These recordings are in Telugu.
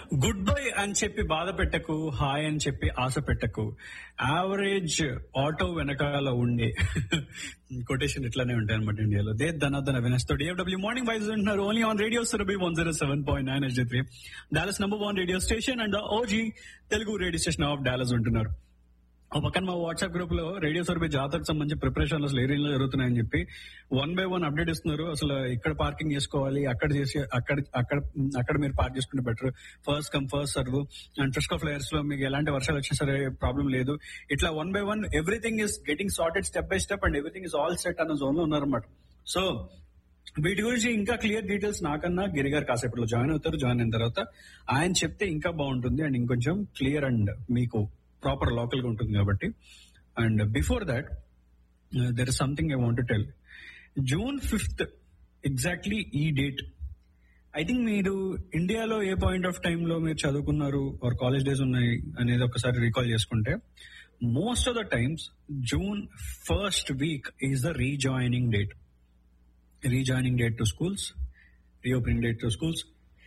గుడ్ బై అని చెప్పి బాధ పెట్టకు హాయ్ అని చెప్పి ఆశ పెట్టకు యావరేజ్ ఆటో వెనకాల ఉండే కొటేషన్ ఇట్లానే ఉంటాయి అనమాట ఇండియాలో దే ధనధన వినస్తో డిఎఫ్డబ్ల్యూ మార్నింగ్ వైజ్ ఉంటున్నారు only on radio Surabhi one zero seven point nine S three Dallas number one radio station and OG Telugu radio station of Dallas ఉంటున్నారు ఒక పక్కన మా వాట్సాప్ గ్రూప్ లో రేడియో సర్వే జాతరకు సంబంధించి ప్రిపరేషన్ అసలు ఏరియాలో జరుగుతున్నాయని చెప్పి వన్ బై వన్ అప్డేట్ ఇస్తున్నారు అసలు ఇక్కడ పార్కింగ్ చేసుకోవాలి అక్కడ చేసి అక్కడ అక్కడ అక్కడ మీరు పార్క్ చేసుకుంటే better first come first serve and Frisco flyers లో మీకు ఎలాంటి వర్షాలు వచ్చినా సరే ప్రాబ్లం లేదు ఇట్లా one by one everything is getting sorted step by step and everything is all set అన్న జోన్ లో ఉన్నారన్నమాట సో వీటి గురించి ఇంకా క్లియర్ డీటెయిల్స్ నాకన్నా గిరి గారు కాసేపట్లో జాయిన్ అవుతారు జాయిన్ అయిన తర్వాత ఆయన చెప్తే ఇంకా బాగుంటుంది అండ్ ఇంకొంచెం క్లియర్ అండ్ మీకు ప్రాపర్ లోకల్ గా ఉంటుంది కాబట్టి and before that there is something I want tell June fifth exactly ఈ డేట్ ఐ థింక్ మీరు ఇండియాలో ఏ పాయింట్ ఆఫ్ టైమ్ లో మీరు చదువుకున్నారు ఆర్ కాలేజ్ డేస్ ఉన్నాయి అనేది ఒకసారి రీకాల్ చేసుకుంటే most of the times June first week is the rejoining date rejoining date to schools reopening date to schools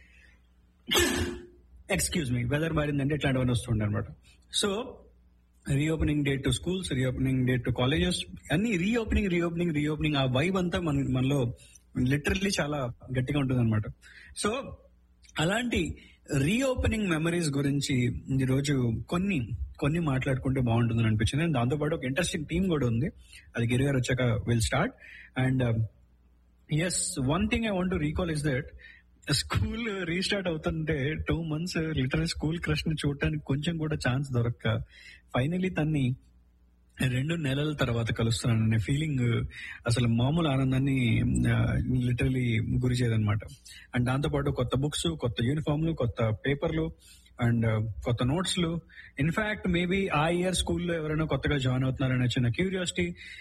excuse me weather మారిందంటే ఇట్లాంటివన్నీ వస్తుండే అనమాట so reopening date to schools reopening date to colleges అన్ని రీఓపెనింగ్ రీఓపెనింగ్ రీఓపెనింగ్ ఆ వైబ్ అంతా మన మనలో లిటరల్లీ చాలా గట్టిగా ఉంటుంది అనమాట సో అలాంటి రీఓపెనింగ్ మెమరీస్ గురించి ఈరోజు కొన్ని కొన్ని మాట్లాడుకుంటే బాగుంటుందని అనిపించింది అండ్ దాంతోపాటు ఒక ఇంట్రెస్టింగ్ థీమ్ కూడా ఉంది అది గిరి గారు వచ్చాక will start and yes one thing I want to recall is that school restart అవుతుంటే two months literal school crush ని చూడటానికి కొంచెం కూడా ఛాన్స్ దొరక్క ఫైనలీ తన్ని రెండు నెలల తర్వాత కలుస్తున్నాననే ఫీలింగ్ అసలు మామూలు ఆనందాన్ని లిటరలీ గురి చేయదనమాట అండ్ దాంతోపాటు కొత్త బుక్స్ కొత్త యూనిఫామ్లు కొత్త పేపర్లు అండ్ కొత్త నోట్స్లు ఇన్ఫాక్ట్ మేబీ ఆ ఇయర్ స్కూల్లో ఎవరైనా కొత్తగా జాయిన్ అవుతున్నారనే చిన్న క్యూరియాసిటీ